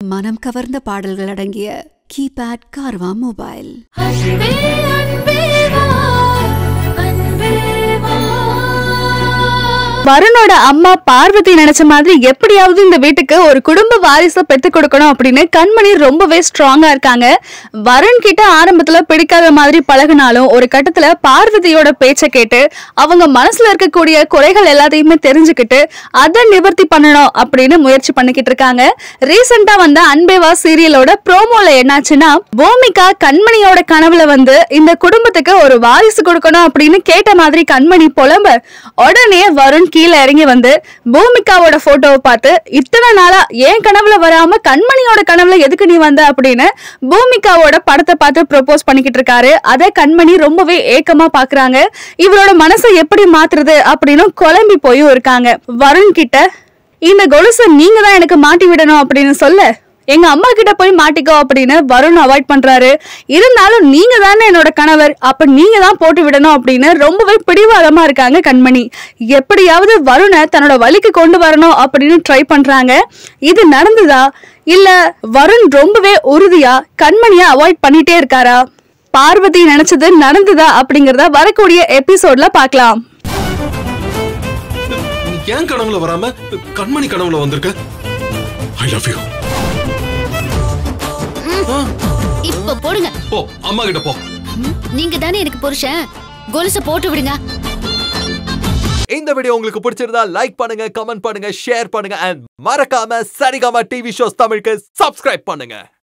மனம் கவர்ந்த பாடல்கள் அடங்கிய கீபேட் கார்வா மொபைல் அன்பே அன்பே வா அன்பே வா வருணோட அம்மா பார்வதி நினைச்ச மாதிரி எப்படியாவது இந்த வீட்டுக்கு ஒரு குடும்ப வாரிசை பெத்து கொடுக்கணும் அப்படின்னு கண்மணி ரொம்பவே ஸ்ட்ராங்கா இருக்காங்க வருண் கிட்ட ஆரம்பத்துல பிடிக்காத மாதிரி பழகுனாலும் ஒரு கட்டத்துல பார்வதியோட பேச்சை கேட்டு அவங்க மனசுல இருக்கக்கூடிய குறைகள் எல்லாத்தையுமே தெரிஞ்சுக்கிட்டு அதை நிவர்த்தி பண்ணணும் அப்படின்னு முயற்சி பண்ணிக்கிட்டு இருக்காங்க ரீசெண்டா வந்த அன்பேவா சீரியலோட ப்ரோமோல என்னாச்சுன்னா பூமிகா கண்மணியோட கனவுல வந்து இந்த குடும்பத்துக்கு ஒரு வாரிசு கொடுக்கணும் அப்படின்னு கேட்ட மாதிரி கண்மணி புலம்ப உடனே வருண் கீழே இறங்கி வந்து பூமிகாவோட போட்டோவை பார்த்து இத்தனை நாளா ஏன் கனவுல வராம கண்மணியோட கனவுல எதுக்கு நீ வந்த அப்படின்னு பூமிகாவோட படத்தை பார்த்து ப்ரொபோஸ் பண்ணிக்கிட்டு இருக்காரு அதை கண்மணி ரொம்பவே ஏக்கமா பாக்குறாங்க இவரோட மனசை எப்படி மாத்துறது அப்படின்னு குழம்பி போயும் இருக்காங்க வருண் கிட்ட இந்த கொலுசை நீங்க தான் எனக்கு மாட்டி விடணும் அப்படின்னு சொல்ல எங்க அம்மா கிட்ட போய் மாட்டிக்கோ அப்படின்னு வருண் அவாய்ட் பண்றாரு இருந்தாலும் நீங்க தானே என்னோட கணவர் அப்ப நீங்க தான் போட்டு விடணும் அப்படின்னு ரொம்பவே பிடிவாதமா இருக்காங்க கண்மணி எப்படியாவது வருணை தன்னோட வழிக்கு கொண்டு வரணும் அப்படின்னு ட்ரை பண்றாங்க இது நடந்ததா இல்ல வருண் ரொம்பவே உறுதியா கண்மணியை அவாய்ட் பண்ணிட்டே இருக்காரா பார்வதி நினைச்சது நடந்ததா அப்படிங்கறத வரக்கூடிய எபிசோட்ல பார்க்கலாம் நீ ஏன் கனவுல வராம கண்மணி கனவுல வந்திருக்க ஐ லவ் யூ இப்ப போடுங்க போ அம்மா கிட்ட போ நீங்க தானே எனக்கு புருஷன் கொலுச போட்டு விடுங்க இந்த வீடியோ உங்களுக்கு பிடிச்சிருந்தா லைக் பண்ணுங்க கமெண்ட் பண்ணுங்க ஷேர் பண்ணுங்க அண்ட் மறக்காம சரிகமா டிவி ஷோஸ் தமிழுக்கு சப்ஸ்கிரைப் பண்ணுங்க